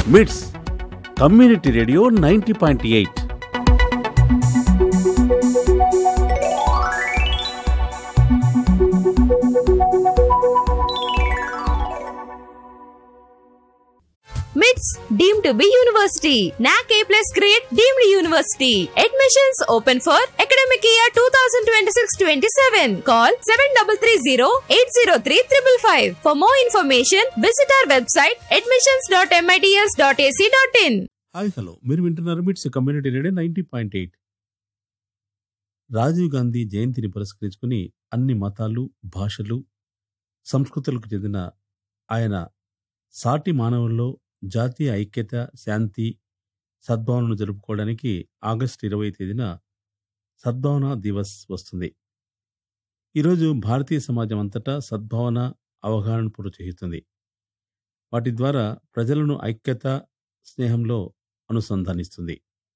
మిట్స్ community radio ninety point eight MITS deemed to be university NAAC A plus grade deemed university admissions open for academic year two thousand twenty six twenty seven call seven double three zero eight zero three triple five for more information visit our website admissions dot MITS dot AC dot in hi hello మీరు వింటున్నారు MITS community radio ninety point eight Rajiv Gandhi జయంతిని పురస్కరించుకుని అన్ని మతాలు భాషలు సంస్కృతులకు చెందిన ఆయన సాటి మానవుల్లో జాతీయ ఐక్యత శాంతి సద్భావనను జరుపుకోవడానికి ఆగస్టు ఇరవై తేదీన సద్భావన దివస్ వస్తుంది ఈరోజు భారతీయ సమాజం అంతటా సద్భావన అవగాహన ప్రోత్సహిస్తుంది వాటి ద్వారా ప్రజలను ఐక్యత స్నేహంలో అనుసంధానిస్తుంది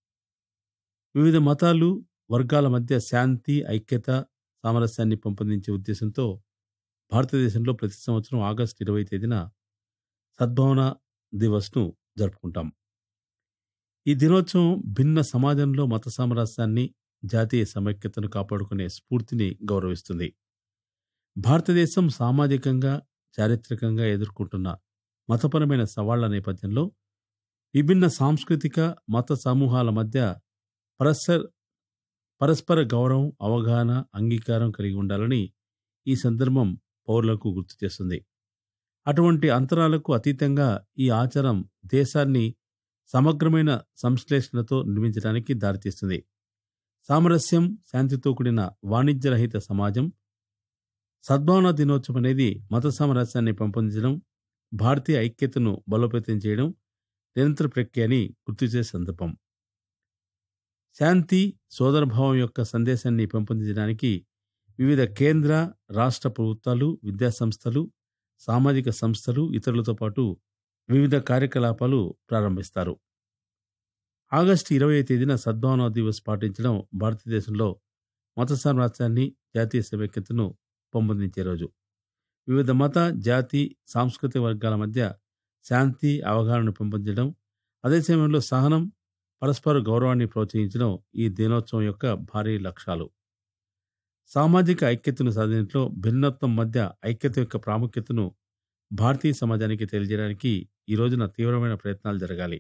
వివిధ మతాలు వర్గాల మధ్య శాంతి ఐక్యత సామరస్యాన్ని పెంపొందించే ఉద్దేశంతో భారతదేశంలో ప్రతి సంవత్సరం ఆగస్టు ఇరవై తేదీన సద్భావన దివస్ను జరుపుకుంటాం ఈ దినోత్సవం భిన్న సమాజంలో మత సామరస్యాన్ని జాతీయ సమైక్యతను కాపాడుకునే స్ఫూర్తిని గౌరవిస్తుంది భారతదేశం సామాజికంగా చారిత్రకంగా ఎదుర్కొంటున్న మతపరమైన సవాళ్ల నేపథ్యంలో విభిన్న సాంస్కృతిక మత సమూహాల మధ్య పరస్పర పరస్పర గౌరవం అవగాహన అంగీకారం కలిగి ఉండాలని ఈ సందర్భం పౌరులకు గుర్తు చేస్తుంది అటువంటి అంతరాలకు అతీతంగా ఈ ఆచారం దేశాన్ని సమగ్రమైన సంశ్లేషణతో నిర్మించడానికి దారితీస్తుంది సామరస్యం శాంతితో కూడిన వాణిజ్యరహిత సమాజం సద్భావన దినోత్సవం అనేది మత సామరస్యాన్ని పెంపొందించడం భారతీయ ఐక్యతను బలోపేతం చేయడం నిరంతర ప్రక్రియ అని గుర్తు చేసే సందర్భం శాంతి సోదరభావం యొక్క సందేశాన్ని పెంపొందించడానికి వివిధ కేంద్ర రాష్ట్ర ప్రభుత్వాలు విద్యాసంస్థలు సామాజిక సంస్థలు ఇతరులతో పాటు వివిధ కార్యకలాపాలు ప్రారంభిస్తారు ఆగస్టు ఇరవై తేదీన సద్భావన దివస్ పాటించడం భారతదేశంలో మత సామ్రాజ్యాన్ని జాతీయ సమైక్యతను పెంపొందించే రోజు వివిధ మత జాతి సాంస్కృతిక వర్గాల మధ్య శాంతి అవగాహనను పెంపొందడం అదే సమయంలో సహనం పరస్పర గౌరవాన్ని ప్రోత్సహించడం ఈ దినోత్సవం యొక్క భారీ లక్ష్యాలు సామాజిక ఐక్యతను సాధించడంలో భిన్నత్వం మధ్య ఐక్యత యొక్క ప్రాముఖ్యతను భారతీయ సమాజానికి తెలియజేయడానికి ఈ రోజున తీవ్రమైన ప్రయత్నాలు జరగాలి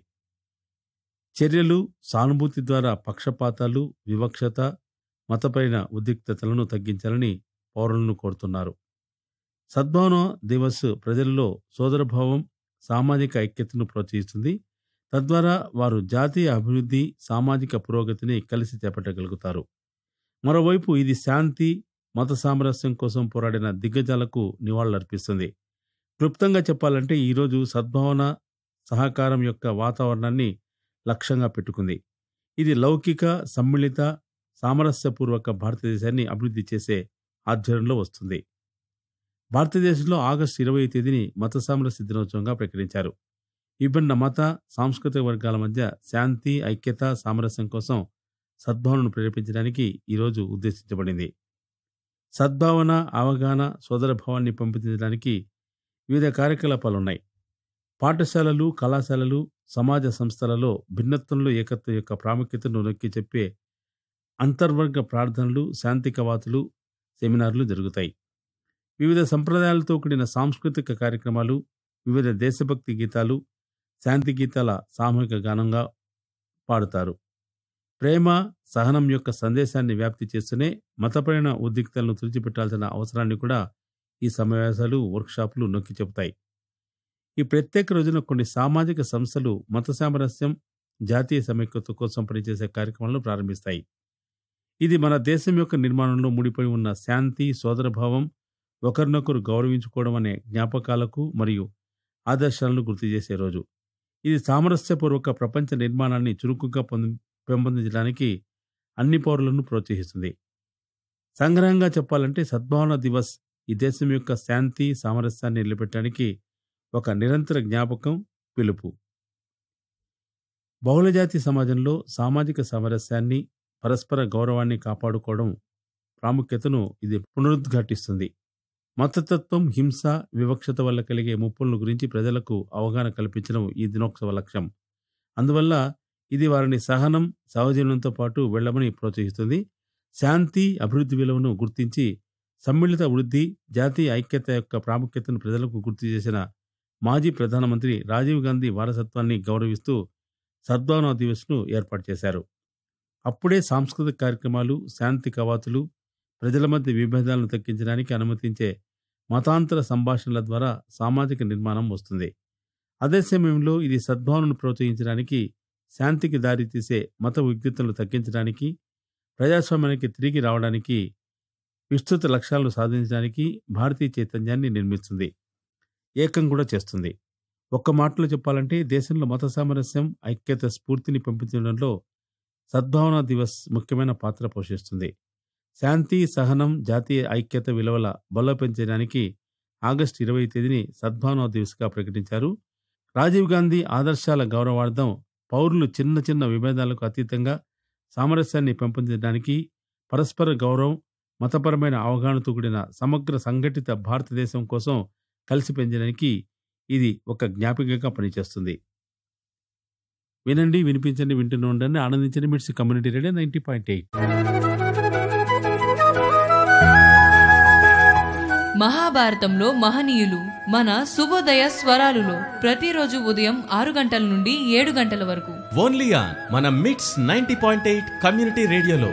చర్యలు సానుభూతి ద్వారా పక్షపాతాలు వివక్షత మతపైన ఉద్రిక్తతలను తగ్గించాలని పౌరులను కోరుతున్నారు సద్భావన దివస్ ప్రజల్లో సోదరభావం సామాజిక ఐక్యతను ప్రోత్సహిస్తుంది తద్వారా వారు జాతీయ అభివృద్ధి సామాజిక పురోగతిని కలిసి చేపట్టగలుగుతారు మరోవైపు ఇది శాంతి మత సామరస్యం కోసం పోరాడిన దిగ్గజాలకు నివాళులర్పిస్తుంది క్లుప్తంగా చెప్పాలంటే ఈరోజు సద్భావన సహకారం యొక్క వాతావరణాన్ని లక్ష్యంగా పెట్టుకుంది ఇది లౌకిక సమ్మిళిత సామరస్యపూర్వక భారతదేశాన్ని అభివృద్ధి చేసే ఆధ్వర్యంలో వస్తుంది భారతదేశంలో ఆగస్టు ఇరవై తేదీని మత సామరస్య దినోత్సవంగా ప్రకటించారు విభిన్న మత సాంస్కృతిక వర్గాల మధ్య శాంతి ఐక్యత సామరస్యం కోసం సద్భావనను ప్రేరేపించడానికి ఈరోజు ఉద్దేశించబడింది సద్భావన అవగాహన సోదరభావాన్ని పెంపొందించడానికి వివిధ కార్యకలాపాలు ఉన్నాయి పాఠశాలలు కళాశాలలు సమాజ సంస్థలలో భిన్నత్వంలో ఏకత్వం యొక్క ప్రాముఖ్యతను నొక్కి చెప్పే అంతర్వర్గ ప్రార్థనలు శాంతి కవాతులు సెమినార్లు జరుగుతాయి వివిధ సంప్రదాయాలతో కూడిన సాంస్కృతిక కార్యక్రమాలు వివిధ దేశభక్తి గీతాలు శాంతి గీతాల సామూహిక గానంగా పాడుతారు ప్రేమ సహనం యొక్క సందేశాన్ని వ్యాప్తి చేస్తూనే మతపరమైన ఉద్రిక్తలను తుడిచిపెట్టాల్సిన అవసరాన్ని కూడా ఈ సమావేశాలు వర్క్షాపులు నొక్కి చెబుతాయి ఈ ప్రత్యేక రోజున కొన్ని సామాజిక సంస్థలు మత సామరస్యం జాతీయ సమైక్యత కోసం పనిచేసే కార్యక్రమాలను ప్రారంభిస్తాయి ఇది మన దేశం యొక్క నిర్మాణంలో ముడిపడి ఉన్న శాంతి సోదరభావం ఒకరినొకరు గౌరవించుకోవడం అనే జ్ఞాపకాలకు మరియు ఆదర్శాలను గుర్తు చేసే రోజు ఇది సామరస్యపూర్వక ప్రపంచ నిర్మాణాన్ని చురుకుగా పొంది పెంపొందించడానికి అన్ని పౌరులను ప్రోత్సహిస్తుంది సంగ్రహంగా చెప్పాలంటే సద్భావన దివస్ ఈ దేశం యొక్క శాంతి సామరస్యాన్ని నిలబెట్టడానికి ఒక నిరంతర జ్ఞాపకం పిలుపు బహుళజాతి సమాజంలో సామాజిక సామరస్యాన్ని పరస్పర గౌరవాన్ని కాపాడుకోవడం ప్రాముఖ్యతను ఇది పునరుద్ఘాటిస్తుంది మతతత్వం హింస వివక్షత వల్ల కలిగే ముప్పులను గురించి ప్రజలకు అవగాహన కల్పించడం ఈ దినోత్సవ లక్ష్యం అందువల్ల ఇది వారిని సహనం సహజీవనంతో పాటు వెళ్లమని ప్రోత్సహిస్తుంది శాంతి అభివృద్ధి విలువను గుర్తించి సమ్మిళిత వృద్ధి జాతీయ ఐక్యత యొక్క ప్రాముఖ్యతను ప్రజలకు గుర్తు చేసిన మాజీ ప్రధానమంత్రి రాజీవ్ గాంధీ వారసత్వాన్ని గౌరవిస్తూ సద్భావనా దివస్ను ఏర్పాటు చేశారు అప్పుడే సాంస్కృతిక కార్యక్రమాలు శాంతి కవాతులు ప్రజల మధ్య విభేదాలను తగ్గించడానికి అనుమతించే మతాంతర సంభాషణల ద్వారా సామాజిక నిర్మాణం వస్తుంది అదే సమయంలో ఇది సద్భావనను ప్రోత్సహించడానికి శాంతికి దారితీసే మత విజ్ఞతలను తగ్గించడానికి ప్రజాస్వామ్యానికి తిరిగి రావడానికి విస్తృత లక్ష్యాలను సాధించడానికి భారతీయ చైతన్యాన్ని నిర్మిస్తుంది ఏకం కూడా చేస్తుంది ఒక్క మాటలో చెప్పాలంటే దేశంలో మత సామరస్యం ఐక్యత స్ఫూర్తిని పెంపొందడంలో సద్భావనా దివస్ ముఖ్యమైన పాత్ర పోషిస్తుంది శాంతి సహనం జాతీయ ఐక్యత విలువల బలోపేంచడానికి ఆగస్టు ఇరవై తేదీని సద్భావనా దివస్గా ప్రకటించారు రాజీవ్ గాంధీ ఆదర్శాల గౌరవార్థం పౌరులు చిన్న చిన్న విభేదాలకు అతీతంగా సామరస్యాన్ని పెంపొందించడానికి పరస్పర గౌరవం మతపరమైన అవగాహనతో కూడిన సమగ్ర సంఘటిత భారతదేశం కోసం కలిసి పెంచడానికి ఇది ఒక జ్ఞాపికగా పనిచేస్తుంది వినండి వినిపించండి వింటూనే ఉండండి ఆనందించండి MITS community radio ninety point eight మహాభారతంలో మహనీయులు మన శుభోదయ స్వరాలులో ప్రతిరోజు ఉదయం ఆరు గంటల నుండి ఏడు గంటల వరకు ఓన్లీ ఆన్ మన MITS ninety point eight community రేడియోలో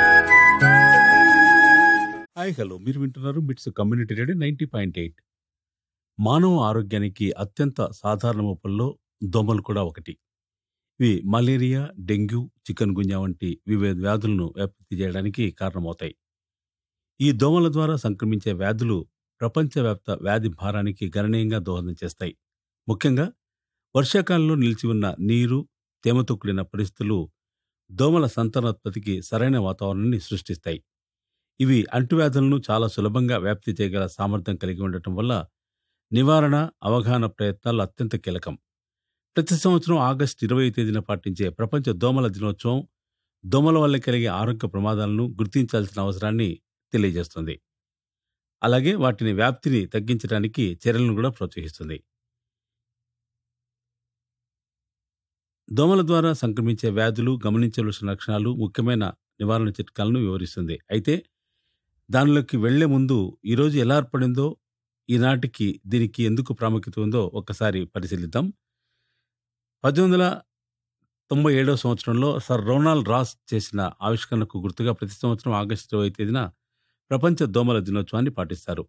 హాయ్ హలో మీరు వింటున్నారు MITS community radio ninety point eight మానవ ఆరోగ్యానికి అత్యంత సాధారణ ముప్పుల్లో దోమలు కూడా ఒకటి ఇవి మలేరియా డెంగ్యూ చికెన్ గున్యా వంటి వివిధ వ్యాధులను వ్యాప్తి చేయడానికి కారణమవుతాయి ఈ దోమల ద్వారా సంక్రమించే వ్యాధులు ప్రపంచవ్యాప్త వ్యాధి భారానికి గణనీయంగా దోహదం చేస్తాయి ముఖ్యంగా వర్షాకాలంలో నిలిచి ఉన్న నీరు తేమతో కూడిన పరిస్థితులు దోమల సంతానోత్పత్తికి సరైన వాతావరణాన్ని సృష్టిస్తాయి ఇవి అంటువ్యాధులను చాలా సులభంగా వ్యాప్తి చేయగల సామర్థ్యం కలిగి ఉండటం వల్ల నివారణ అవగాహన ప్రయత్నాలు అత్యంత కీలకం ప్రతి సంవత్సరం ఆగస్టు ఇరవై తేదీన పాటించే ప్రపంచ దోమల దినోత్సవం దోమల వల్ల కలిగే ఆరోగ్య ప్రమాదాలను గుర్తించాల్సిన అవసరాన్ని తెలియజేస్తుంది అలాగే వాటిని వ్యాప్తిని తగ్గించడానికి చర్యలను కూడా ప్రోత్సహిస్తుంది దోమల ద్వారా సంక్రమించే వ్యాధులు గమనించవలసిన లక్షణాలు ముఖ్యమైన నివారణ చిట్కాలను వివరిస్తుంది అయితే దానిలోకి వెళ్లే ముందు ఈరోజు ఎలా ఏర్పడిందో ఈనాటికి దీనికి ఎందుకు ప్రాముఖ్యత ఉందో ఒక్కసారి పరిశీలిద్దాం పద్దెనిమిది వందల తొంభై ఏడవ సంవత్సరంలో సర్ రొనాల్డ్ రాస్ చేసిన ఆవిష్కరణకు గుర్తుగా ప్రతి సంవత్సరం ఆగస్టు ఇరవై తేదీన ప్రపంచ దోమల దినోత్సవాన్ని పాటిస్తారు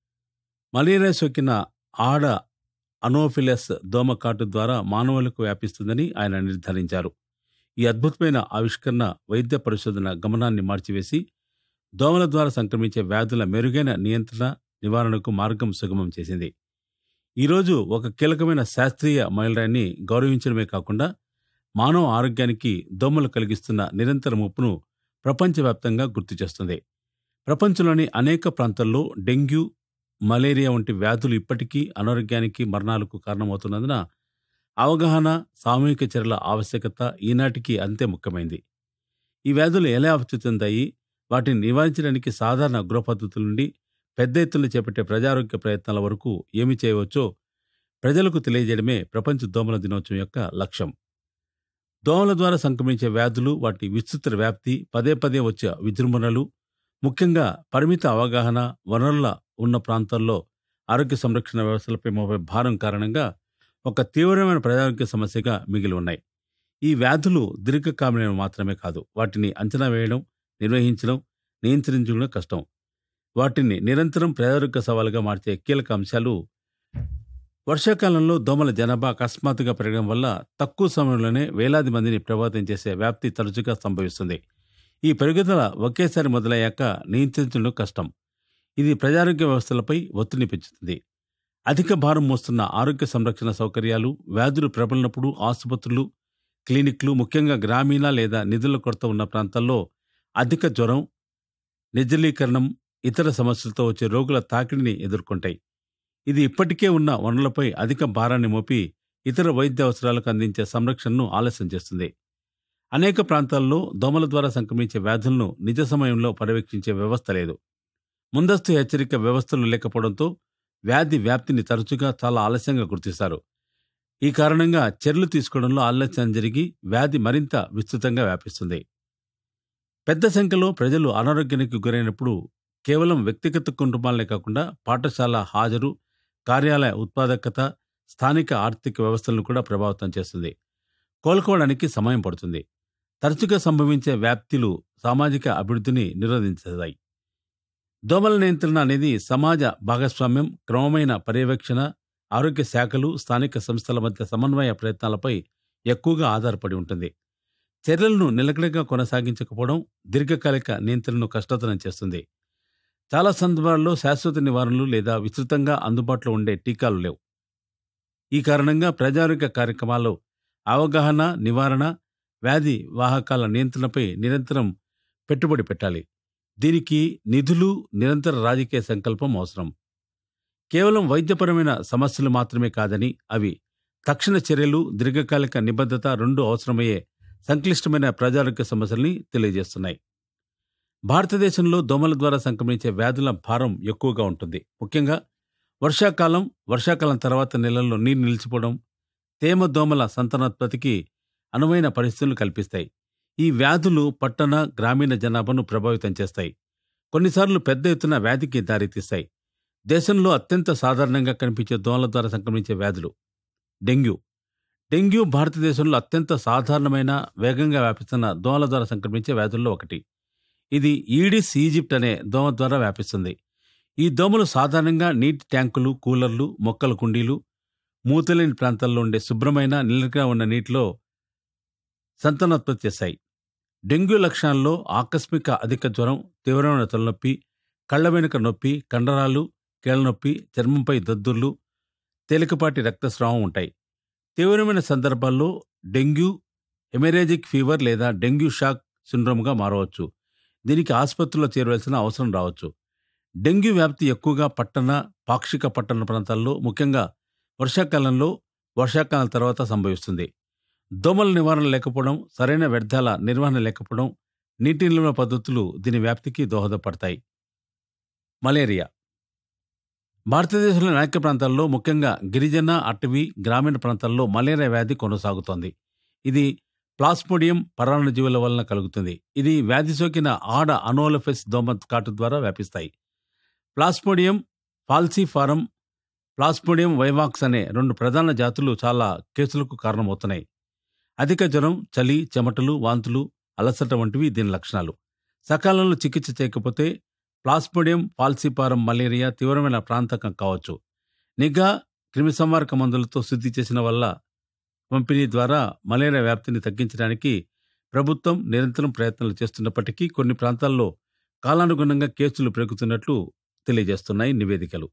మలేరియా సోకిన ఆడ అనోఫిలస్ దోమ కాటు ద్వారా మానవులకు వ్యాపిస్తుందని ఆయన నిర్ధారించారు ఈ అద్భుతమైన ఆవిష్కరణ వైద్య పరిశోధన గమనాన్ని మార్చివేసి దోమల ద్వారా సంక్రమించే వ్యాధుల మెరుగైన నియంత్రణ నివారణకు మార్గం సుగమం చేసింది ఈరోజు ఒక కీలకమైన శాస్త్రీయ మైలురాయిని గౌరవించడమే కాకుండా మానవ ఆరోగ్యానికి దోమలు కలిగిస్తున్న నిరంతర ముప్పును ప్రపంచవ్యాప్తంగా గుర్తు చేస్తుంది ప్రపంచంలోని అనేక ప్రాంతాల్లో డెంగ్యూ మలేరియా వంటి వ్యాధులు ఇప్పటికీ అనారోగ్యానికి మరణాలకు కారణమవుతున్నందున అవగాహన సామూహిక చర్యల ఆవశ్యకత ఈనాటికి అంతే ముఖ్యమైంది ఈ వ్యాధులు ఎలా వ్యాప్తి చెందాయి వాటిని నివారించడానికి సాధారణ గృహ పద్ధతుల నుండి పెద్ద ఎత్తున చేపట్టే ప్రజారోగ్య ప్రయత్నాల వరకు ఏమి చేయవచ్చో ప్రజలకు తెలియజేయడమే ప్రపంచ దోమల దినోత్సవం యొక్క లక్ష్యం దోమల ద్వారా సంక్రమించే వ్యాధులు వాటి విస్తృత వ్యాప్తి పదే పదే వచ్చే విజృంభణలు ముఖ్యంగా పరిమిత అవగాహన వనరుల ఉన్న ప్రాంతాల్లో ఆరోగ్య సంరక్షణ వ్యవస్థలపై మోపే భారం కారణంగా ఒక తీవ్రమైన ప్రజారోగ్య సమస్యగా మిగిలి ఉన్నాయి ఈ వ్యాధులు దీర్ఘకాలమైనవి మాత్రమే కాదు వాటిని అంచనా వేయడం నిర్వహించడం నియంత్రించడం కష్టం వాటిని నిరంతరం ప్రజారోగ్య సవాలుగా మార్చే కీలక అంశాలు వర్షాకాలంలో దోమల జనాభా అకస్మాత్తుగా పెరగడం వల్ల తక్కువ సమయంలోనే వేలాది మందిని ప్రభావితం చేసే వ్యాప్తి తరచుగా సంభవిస్తుంది ఈ పెరుగుదల ఒకేసారి మొదలయ్యాక నియంత్రించడం కష్టం ఇది ప్రజారోగ్య వ్యవస్థలపై ఒత్తిడిని పెంచుతుంది అధిక భారం మోస్తున్న ఆరోగ్య సంరక్షణ సౌకర్యాలు వ్యాధులు ప్రబలినప్పుడు ఆసుపత్రులు క్లినిక్లు ముఖ్యంగా గ్రామీణ లేదా నిధుల కొరత ఉన్న ప్రాంతాల్లో అధిక జ్వరం నిర్జలీకరణం ఇతర సమస్యలతో వచ్చే రోగుల తాకిడిని ఎదుర్కొంటాయి ఇది ఇప్పటికే ఉన్న వనరులపై అధిక భారాన్ని మోపి ఇతర వైద్య అవసరాలకు అందించే సంరక్షణను ఆలస్యం చేస్తుంది అనేక ప్రాంతాల్లో దోమల ద్వారా సంక్రమించే వ్యాధులను నిజ సమయంలో పర్యవేక్షించే వ్యవస్థ లేదు ముందస్తు హెచ్చరిక వ్యవస్థలు లేకపోవడంతో వ్యాధి వ్యాప్తిని తరచుగా చాలా ఆలస్యంగా గుర్తిస్తారు ఈ కారణంగా చర్యలు తీసుకోవడంలో ఆలస్యం జరిగి వ్యాధి మరింత విస్తృతంగా వ్యాపిస్తుంది పెద్ద సంఖ్యలో ప్రజలు అనారోగ్యానికి గురైనప్పుడు కేవలం వ్యక్తిగత కుటుంబాలనే కాకుండా పాఠశాల హాజరు కార్యాలయ ఉత్పాదకత స్థానిక ఆర్థిక వ్యవస్థలను కూడా ప్రభావితం చేస్తుంది కోలుకోవడానికి సమయం పడుతుంది తరచుగా సంభవించే వ్యాప్తిలు సామాజిక అభివృద్ధిని నిరోధించాయి దోమల నియంత్రణ అనేది సమాజ భాగస్వామ్యం క్రమమైన పర్యవేక్షణ ఆరోగ్య శాఖలు స్థానిక సంస్థల మధ్య సమన్వయ ప్రయత్నాలపై ఎక్కువగా ఆధారపడి ఉంటుంది చర్యలను నిలకడగా కొనసాగించకపోవడం దీర్ఘకాలిక నియంత్రణను కష్టతరం చేస్తుంది చాలా సందర్భాల్లో శాశ్వత నివారణలు లేదా విస్తృతంగా అందుబాటులో ఉండే టీకాలు లేవు ఈ కారణంగా ప్రజారోగ్య కార్యక్రమాల్లో అవగాహన నివారణ వ్యాధి వాహకాల నియంత్రణపై నిరంతరం పెట్టుబడి పెట్టాలి దీనికి నిధులు నిరంతర రాజకీయ సంకల్పం అవసరం కేవలం వైద్యపరమైన సమస్యలు మాత్రమే కాదని అవి తక్షణ చర్యలు దీర్ఘకాలిక నిబద్ధత రెండు అవసరమయ్యే సంక్లిష్టమైన ప్రజారోగ్య సమస్యల్ని తెలియజేస్తున్నాయి భారతదేశంలో దోమల ద్వారా సంక్రమించే వ్యాధుల భారం ఎక్కువగా ఉంటుంది ముఖ్యంగా వర్షాకాలం వర్షాకాలం తర్వాత నెలల్లో నీరు నిలిచిపోవడం తేమ దోమల సంతానోత్పత్తికి అనువైన పరిస్థితులను కల్పిస్తాయి ఈ వ్యాధులు పట్టణ గ్రామీణ జనాభాను ప్రభావితం చేస్తాయి కొన్నిసార్లు పెద్ద ఎత్తున వ్యాధికి దారితీస్తాయి దేశంలో అత్యంత సాధారణంగా కనిపించే దోమల ద్వారా సంక్రమించే వ్యాధులు డెంగ్యూ డెంగ్యూ భారతదేశంలో అత్యంత సాధారణమైన వేగంగా వ్యాపిస్తున్న దోమల ద్వారా సంక్రమించే వ్యాధుల్లో ఒకటి ఇది ఈడిస్ ఈజిప్ట్ అనే దోమ ద్వారా వ్యాపిస్తుంది ఈ దోమలు సాధారణంగా నీటి ట్యాంకులు కూలర్లు మొక్కల కుండీలు మూతలేని ప్రాంతాల్లో ఉండే శుభ్రమైన నిలకగా ఉన్న నీటిలో సంతానోత్పత్తి చేశాయి డెంగ్యూ లక్షణాల్లో ఆకస్మిక అధిక జ్వరం తీవ్రమైన తలనొప్పి కళ్ళ వెనుక నొప్పి కండరాలు కీళ్ళనొప్పి చర్మంపై దద్దుర్లు తేలికపాటి రక్తస్రావం ఉంటాయి తీవ్రమైన సందర్భాల్లో డెంగ్యూ హెమరేజిక్ ఫీవర్ లేదా డెంగ్యూ షాక్ సిండ్రోమ్గా మారవచ్చు దీనికి ఆసుపత్రిలో చేరవలసిన అవసరం రావచ్చు డెంగ్యూ వ్యాప్తి ఎక్కువగా పట్టణ పాక్షిక పట్టణ ప్రాంతాల్లో ముఖ్యంగా వర్షాకాలంలో వర్షాకాలం తర్వాత సంభవిస్తుంది దోమల నివారణ లేకపోవడం సరైన వ్యర్థాల నిర్వహణ లేకపోవడం నీటి నిల్వ పద్ధతులు దీని వ్యాప్తికి దోహదపడతాయి మలేరియా భారతదేశంలోని అనేక ప్రాంతాల్లో ముఖ్యంగా గిరిజన అటవీ గ్రామీణ ప్రాంతాల్లో మలేరియా వ్యాధి కొనసాగుతోంది ఇది ప్లాస్మోడియం పరాన్నజీవుల వలన కలుగుతుంది ఇది వ్యాధి సోకిన ఆడ అనోలఫెస్ దోమ కాటు ద్వారా వ్యాపిస్తాయి ప్లాస్మోడియం ఫాల్సిఫారం ప్లాస్మోడియం వైవాక్స్ అనే రెండు ప్రధాన జాతులు చాలా కేసులకు కారణమవుతున్నాయి అధిక జ్వరం చలి చెమటలు వాంతులు అలసట వంటివి దీని లక్షణాలు సకాలంలో చికిత్స చేయకపోతే ప్లాస్మోడియం ఫాల్సిపారం మలేరియా తీవ్రమైన ప్రాంతకం కావచ్చు నిఘా క్రిమిసంహారక మందులతో శుద్ధి చేసిన వల్ల పంపిణీ ద్వారా మలేరియా వ్యాప్తిని తగ్గించడానికి ప్రభుత్వం నిరంతరం ప్రయత్నాలు చేస్తున్నప్పటికీ కొన్ని ప్రాంతాల్లో కాలానుగుణంగా కేసులు పెరుగుతున్నట్లు తెలియజేస్తున్నాయి నివేదికలు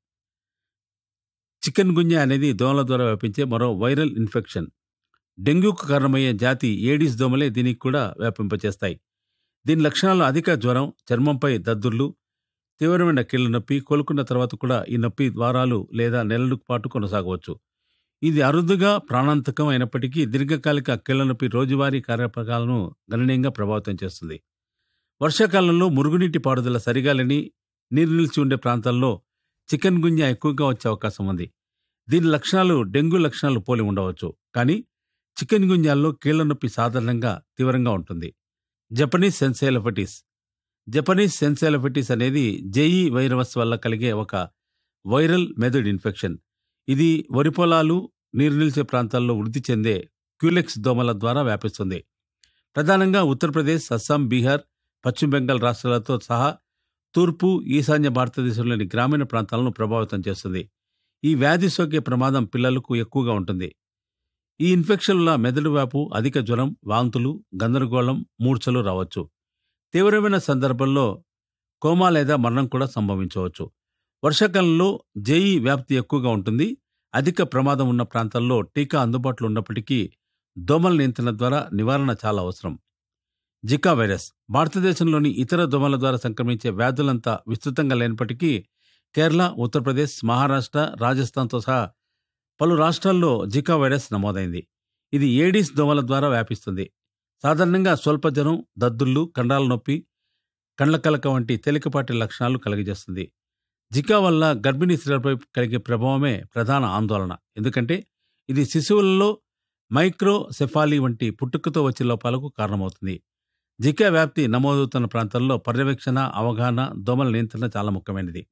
చికెన్ గున్యా అనేది దోమల ద్వారా వ్యాపించే మరో వైరల్ ఇన్ఫెక్షన్ డెంగ్యూకు కారణమయ్యే జాతి ఏడిస్ దోమలే దీనికి కూడా వ్యాపింపచేస్తాయి దీని లక్షణాలు అధిక జ్వరం చర్మంపై దద్దుర్లు తీవ్రమైన కీళ్ల నొప్పి కోలుకున్న తర్వాత కూడా ఈ నొప్పి వారాలు లేదా నెలల పాటు కొనసాగవచ్చు ఇది అరుదుగా ప్రాణాంతకం అయినప్పటికీ దీర్ఘకాలిక కీళ్ల నొప్పి రోజువారీ కార్యక్రమాలను గణనీయంగా ప్రభావితం చేస్తుంది వర్షాకాలంలో మురుగునీటి పారుదల సరిగా లేని నీరు నిలిచి ఉండే ప్రాంతాల్లో చికెన్ గున్యా ఎక్కువగా వచ్చే అవకాశం ఉంది దీని లక్షణాలు డెంగ్యూ లక్షణాలు పోలి ఉండవచ్చు కానీ చికెన్ గున్యాల్లో కీళ్ల నొప్పి సాధారణంగా తీవ్రంగా ఉంటుంది జపనీస్ సెన్సేలఫటిస్ జపనీస్ సెన్సేలఫటిస్ అనేది జేఈ వైరస్ వల్ల కలిగే ఒక వైరల్ మెథడ్ ఇన్ఫెక్షన్ ఇది వరి పొలాలు నీరు నిలిచే ప్రాంతాల్లో వృద్ధి చెందే క్యూలెక్స్ దోమల ద్వారా వ్యాపిస్తుంది ప్రధానంగా ఉత్తరప్రదేశ్ అస్సాం బీహార్ పశ్చిమ బెంగాల్ రాష్ట్రాలతో సహా తూర్పు ఈశాన్య భారతదేశంలోని గ్రామీణ ప్రాంతాలను ప్రభావితం చేస్తుంది ఈ వ్యాధి సోకే ప్రమాదం పిల్లలకు ఎక్కువగా ఉంటుంది ఈ ఇన్ఫెక్షన్ల మెదడు వ్యాపు అధిక జ్వరం వాంతులు గందరగోళం మూర్ఛలు రావచ్చు తీవ్రమైన సందర్భంలో కోమా లేదా మరణం కూడా సంభవించవచ్చు వర్షాకాలంలో జేఈ వ్యాప్తి ఎక్కువగా ఉంటుంది అధిక ప్రమాదం ఉన్న ప్రాంతాల్లో టీకా అందుబాటులో ఉన్నప్పటికీ దోమల నియంత్రణ ద్వారా నివారణ చాలా అవసరం జికా వైరస్ భారతదేశంలోని ఇతర దోమల ద్వారా సంక్రమించే వ్యాధులంతా విస్తృతంగా లేనప్పటికీ కేరళ ఉత్తరప్రదేశ్ మహారాష్ట్ర రాజస్థాన్తో సహా పలు రాష్ట్రాల్లో జికా వైరస్ నమోదైంది ఇది ఏడీస్ దోమల ద్వారా వ్యాపిస్తుంది సాధారణంగా స్వల్ప జ్వరం దద్దుర్లు కండాల నొప్పి కండ్లకలక వంటి తేలికపాటి లక్షణాలు కలిగజేస్తుంది జికా వల్ల గర్భిణీ స్త్రీలపై కలిగే ప్రభావమే ప్రధాన ఆందోళన ఎందుకంటే ఇది శిశువులలో మైక్రోసెఫాలీ వంటి పుట్టుకతో వచ్చే లోపాలకు కారణమవుతుంది జికా వ్యాప్తి నమోదవుతున్న ప్రాంతాల్లో పర్యవేక్షణ అవగాహన దోమల నియంత్రణ చాలా ముఖ్యమైనది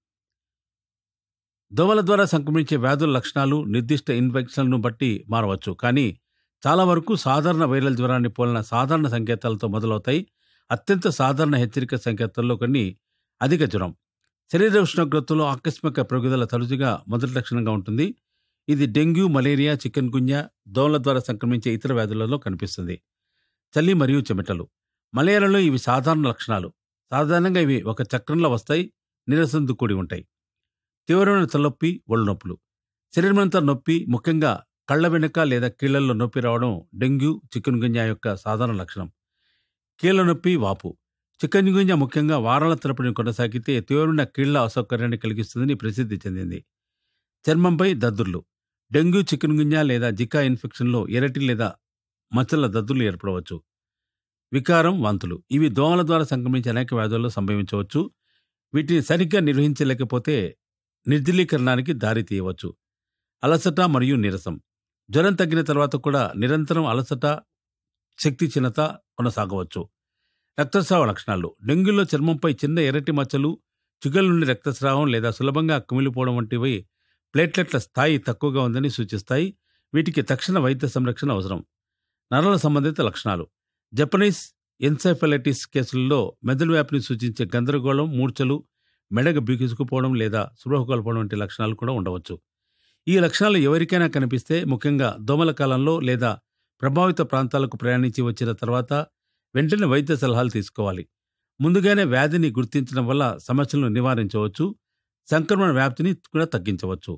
దోమల ద్వారా సంక్రమించే వ్యాధుల లక్షణాలు నిర్దిష్ట ఇన్ఫెక్షన్లను బట్టి మారవచ్చు కానీ చాలా వరకు సాధారణ వైరల్ జ్వరాన్ని పోలిన సాధారణ సంకేతాలతో మొదలవుతాయి అత్యంత సాధారణ హెచ్చరిక సంకేతాల్లో కొన్ని అధిక జ్వరం శరీర ఉష్ణోగ్రతలో ఆకస్మిక పెరుగుదల తరచుగా మొదటి లక్షణంగా ఉంటుంది ఇది డెంగ్యూ మలేరియా చికెన్ గున్యా దోమల ద్వారా సంక్రమించే ఇతర వ్యాధులలో కనిపిస్తుంది చలి మరియు చెమటలు మలేరియాలో ఇవి సాధారణ లక్షణాలు సాధారణంగా ఇవి ఒక చక్రంలో వస్తాయి నీరసంతో కూడి ఉంటాయి తీవ్రమైన తలనొప్పి ఒళ్ళు నొప్పులు శరీరమంతా నొప్పి ముఖ్యంగా కళ్ళ వెనుక లేదా కీళ్లలో నొప్పి రావడం డెంగ్యూ చికెన్ గున్యా యొక్క సాధారణ లక్షణం కీళ్ల నొప్పి వాపు చికెన్ గున్యా ముఖ్యంగా వారాల తరపుని కొనసాగితే తీవ్రమైన కీళ్ల అసౌకర్యాన్ని కలిగిస్తుందని ప్రసిద్ధి చెందింది చర్మంపై దద్దుర్లు డెంగ్యూ చికెన్ గున్యా లేదా జికా ఇన్ఫెక్షన్లో ఎరటి లేదా మచ్చల దద్దుర్లు ఏర్పడవచ్చు వికారం వాంతులు ఇవి దోమల ద్వారా సంక్రమించే అనేక వ్యాధుల్లో సంభవించవచ్చు వీటిని సరిగ్గా నిర్వహించలేకపోతే నిర్జలీకరణానికి దారి తీయవచ్చు అలసట మరియు నీరసం జ్వరం తగ్గిన తర్వాత కూడా నిరంతరం అలసట శక్తి చిన్నత కొనసాగవచ్చు రక్తస్రావ లక్షణాలు డెంగ్యూలో చర్మంపై చిన్న ఎర్రటి మచ్చలు చుగల నుండి రక్తస్రావం లేదా సులభంగా కుమిలిపోవడం వంటివి ప్లేట్లెట్ల స్థాయి తక్కువగా ఉందని సూచిస్తాయి వీటికి తక్షణ వైద్య సంరక్షణ అవసరం నరాల సంబంధిత లక్షణాలు జపనీస్ ఎన్సెఫలైటిస్ కేసులలో మెదడు వ్యాపిని సూచించే గందరగోళం మూర్ఛలు మెడగ బీకిసుకుపోవడం లేదా స్పృహ కోల్పోవడం వంటి లక్షణాలు కూడా ఉండవచ్చు ఈ లక్షణాలు ఎవరికైనా కనిపిస్తే ముఖ్యంగా దోమల కాలంలో లేదా ప్రభావిత ప్రాంతాలకు ప్రయాణించి వచ్చిన తర్వాత వెంటనే వైద్య సలహాలు తీసుకోవాలి ముందుగానే వ్యాధిని గుర్తించడం వల్ల సమస్యలను నివారించవచ్చు సంక్రమణ వ్యాప్తిని కూడా తగ్గించవచ్చు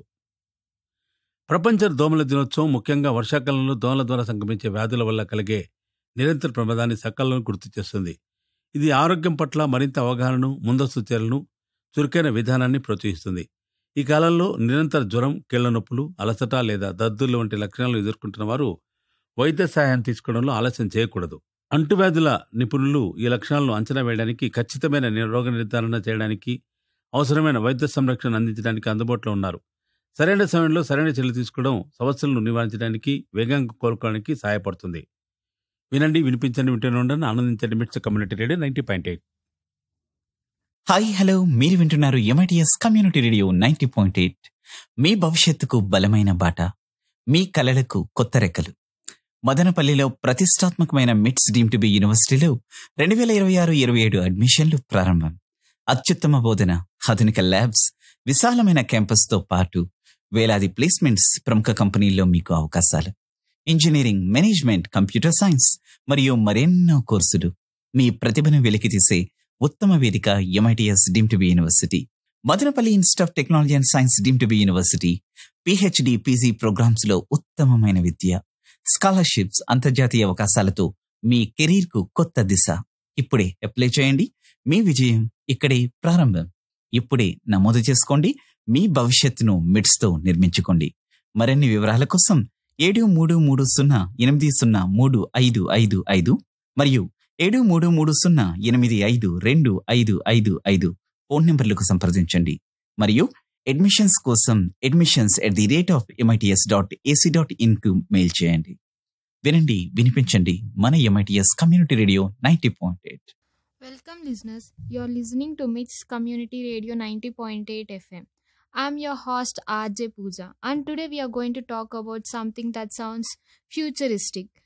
ప్రపంచ దోమల దినోత్సవం ముఖ్యంగా వర్షాకాలంలో దోమల ద్వారా సంక్రమించే వ్యాధుల వల్ల కలిగే నిరంతర ప్రమాదాన్ని సకాలంలో గుర్తు చేస్తుంది ఇది ఆరోగ్యం పట్ల మరింత అవగాహనను ముందస్తు చర్యలను చురుకైన విధానాన్ని ప్రోత్సహిస్తుంది ఈ కాలంలో నిరంతర జ్వరం కీళ్ల నొప్పులు అలసట లేదా దద్దుర్లు వంటి లక్షణాలు ఎదుర్కొంటున్న వారు వైద్య సహాయం తీసుకోవడంలో ఆలస్యం చేయకూడదు అంటువ్యాధుల నిపుణులు ఈ లక్షణాలను అంచనా వేయడానికి ఖచ్చితమైన ని- రోగ నిర్ధారణ చేయడానికి అవసరమైన వైద్య సంరక్షణ అందించడానికి అందుబాటులో ఉన్నారు సరైన సమయంలో సరైన చర్యలు తీసుకోవడం సమస్యలను నివారించడానికి వేగంగా కోలుకోవడానికి సహాయపడుతుంది వినండి వినిపించండి వింటూనే ఉండండి ఆనందించండి MITS community radio ninety point eight hi hello మీరు వింటున్నారు MITS community radio ninety point eight మీ భవిష్యత్తుకు బలమైన బాట మీ కలలకు కొత్త రెక్కలు మదనపల్లిలో ప్రతిష్టాత్మకమైన మిట్స్ డీమ్ టు బి యూనివర్సిటీలో రెండు వేల ఇరవై ఆరు ఇరవై ఏడు అడ్మిషన్లు ప్రారంభం అత్యుత్తమ బోధన ఆధునిక ల్యాబ్స్ విశాలమైన క్యాంపస్తో పాటు వేలాది ప్లేస్మెంట్స్ ప్రముఖ కంపెనీల్లో మీకు అవకాశాలు ఇంజనీరింగ్ మేనేజ్మెంట్ కంప్యూటర్ సైన్స్ మరియు మరెన్నో కోర్సులు మీ ప్రతిభను వెలికితీసే ఉత్తమ వేదిక MITS deem to be university Madanapalle institute of technology and science deem to be university PhD PG programmes లో ఉత్తమమైన విద్య స్కాలర్షిప్స్ అంతర్జాతీయ అవకాశాలతో మీ కెరీర్ కు కొత్త దిశ ఇప్పుడే అప్లై చేయండి మీ విజయం ఇక్కడే ప్రారంభం ఇప్పుడే నమోదు చేసుకోండి మీ భవిష్యత్తును మిడ్స్ తో నిర్మించుకోండి మరిన్ని వివరాల కోసం ఏడు మూడు మూడు సున్నా ఎనిమిది సున్నా మూడు ఐదు ఐదు ఐదు మరియు ఏడు మూడు మూడు సున్నా ఎనిమిది ఐదు రెండు ఐదు ఐదు ఐదు ఫోన్ నంబర్లకు సంప్రదించండి మరియు అడ్మిషన్స్ కోసం admissions at the rate of MITS dot AC dot in కు మెయిల్ చేయండి వినండి వినిపించండి మన MITS community radio ninety point eight Welcome, listeners. You're listening to MITS Community Radio 90.8 FM. I'm your host, RJ Pooja, and today we are going to talk about something that sounds futuristic